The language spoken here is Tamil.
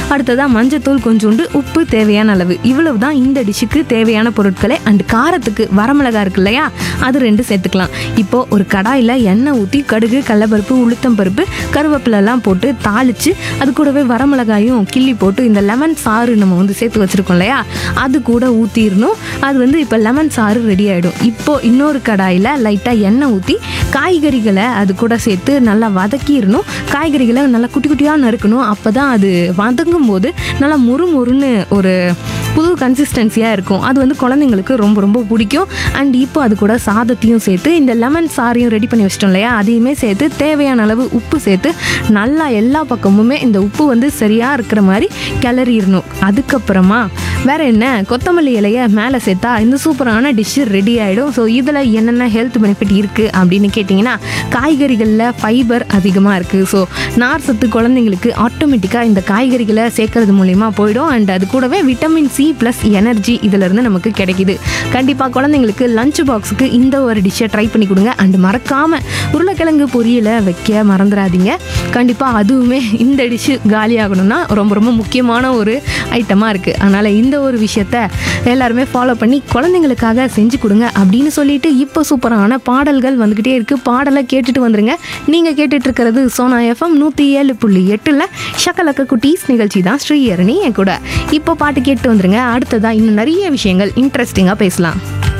அடுத்ததாக மஞ்சத்தூள் கொஞ்சோண்டு உப்பு தேவையான அளவு இவ்வளவு தான் இந்த டிஷ்ஷுக்கு தேவையான பொருட்களை அண்ட் காரத்துக்கு வரமிளகா இருக்கு இல்லையா அது ரெண்டு சேர்த்துக்கலாம் இப்போ ஒரு கடாயில் எண்ணெய் ஊற்றி கடுகு கடலப்பருப்பு உளுத்தம் பருப்பு கருவேப்பிலெல்லாம் போட்டு தாளித்து அது கூடவே வரமிளகாயும் கிள்ளி போட்டு இந்த லெமன் சாறு நம்ம வந்து சேர்த்து வச்சுருக்கோம் இல்லையா அது கூட ஊற்றிடணும் அது வந்து இப்போ லெமன் சாறு ரெடி ஆகிடும் இப்போ இன்னொரு கடாயில் லைட்டாக எண்ணெய் ஊற்றி காய்கறிகளை அது கூட சேர்த்து நல்லா வதக்கிடணும் காய்கறிகளை நல்லா குட்டி குட்டியாக நறுக்கணும் அப்போ தான் அது வதங்கும் போது நல்லா மொறு மொறுன்னு ஒரு புது கன்சிஸ்டன்சியாக இருக்கும் அது வந்து குழந்தைங்களுக்கு ரொம்ப ரொம்ப பிடிக்கும் அண்ட் இப்போ அது கூட சாதத்தையும் சேர்த்து இந்த லெமன் சாரையும் ரெடி பண்ணி வச்சிட்டோம் இல்லையா அதையுமே சேர்த்து தேவையான அளவு உப்பு சேர்த்து நல்லா எல்லா பக்கமுமே இந்த உப்பு வந்து சரியாக இருக்கிற மாதிரி கிளறிடணும் அதுக்கப்புறமா வேற என்ன கொத்தமல்லி இலையை மேலே சேர்த்தா இந்த சூப்பரான டிஷ்ஷு ரெடி ஆகிடும் ஸோ இதில் என்னென்ன ஹெல்த் பெனிஃபிட் இருக்குது அப்படின்னு கேட்டிங்கன்னா காய்கறிகளில் ஃபைபர் அதிகமாக இருக்குது ஸோ நார் சத்து குழந்தைங்களுக்கு ஆட்டோமேட்டிக்காக இந்த காய்கறிகளை சேர்க்கறது மூலிமா போயிடும் அண்ட் அது கூடவே விட்டமின் சி ப்ளஸ் எனர்ஜி இதிலிருந்து நமக்கு கிடைக்குது கண்டிப்பாக குழந்தைங்களுக்கு லஞ்ச் பாக்ஸுக்கு இந்த ஒரு டிஷ்ஷை ட்ரை பண்ணி கொடுங்க அண்ட் மறக்காமல் உருளைக்கிழங்கு பொரியலை வைக்க மறந்துடாதீங்க கண்டிப்பாக அதுவுமே இந்த டிஷ்ஷு காலியாகணும்னா ரொம்ப ரொம்ப முக்கியமான ஒரு ஐட்டமாக இருக்குது அதனால் இந்த ஒரு விஷயத்த எல்லாருமே ஃபாலோ பண்ணி குழந்தைங்களுக்காக செஞ்சு கொடுங்க அப்படின்னு சொல்லிட்டு இப்போ சூப்பரான பாடல்கள் வந்துக்கிட்டே இருக்குது பாடலை கேட்டுட்டு வந்துருங்க நீங்கள் கேட்டுட்டு இருக்கிறது சோனா எஃப்எம் நூற்றி ஏழு புள்ளி எட்டில் ஷக்கலக்க குட்டீஸ் நிகழ்ச்சி தான் ஸ்ரீஹரணி என் கூட இப்போ பாட்டு கேட்டு வந்துருங்க அடுத்ததாக இன்னும் நிறைய விஷயங்கள் இன்ட்ரெஸ்டிங்காக பேசலாம்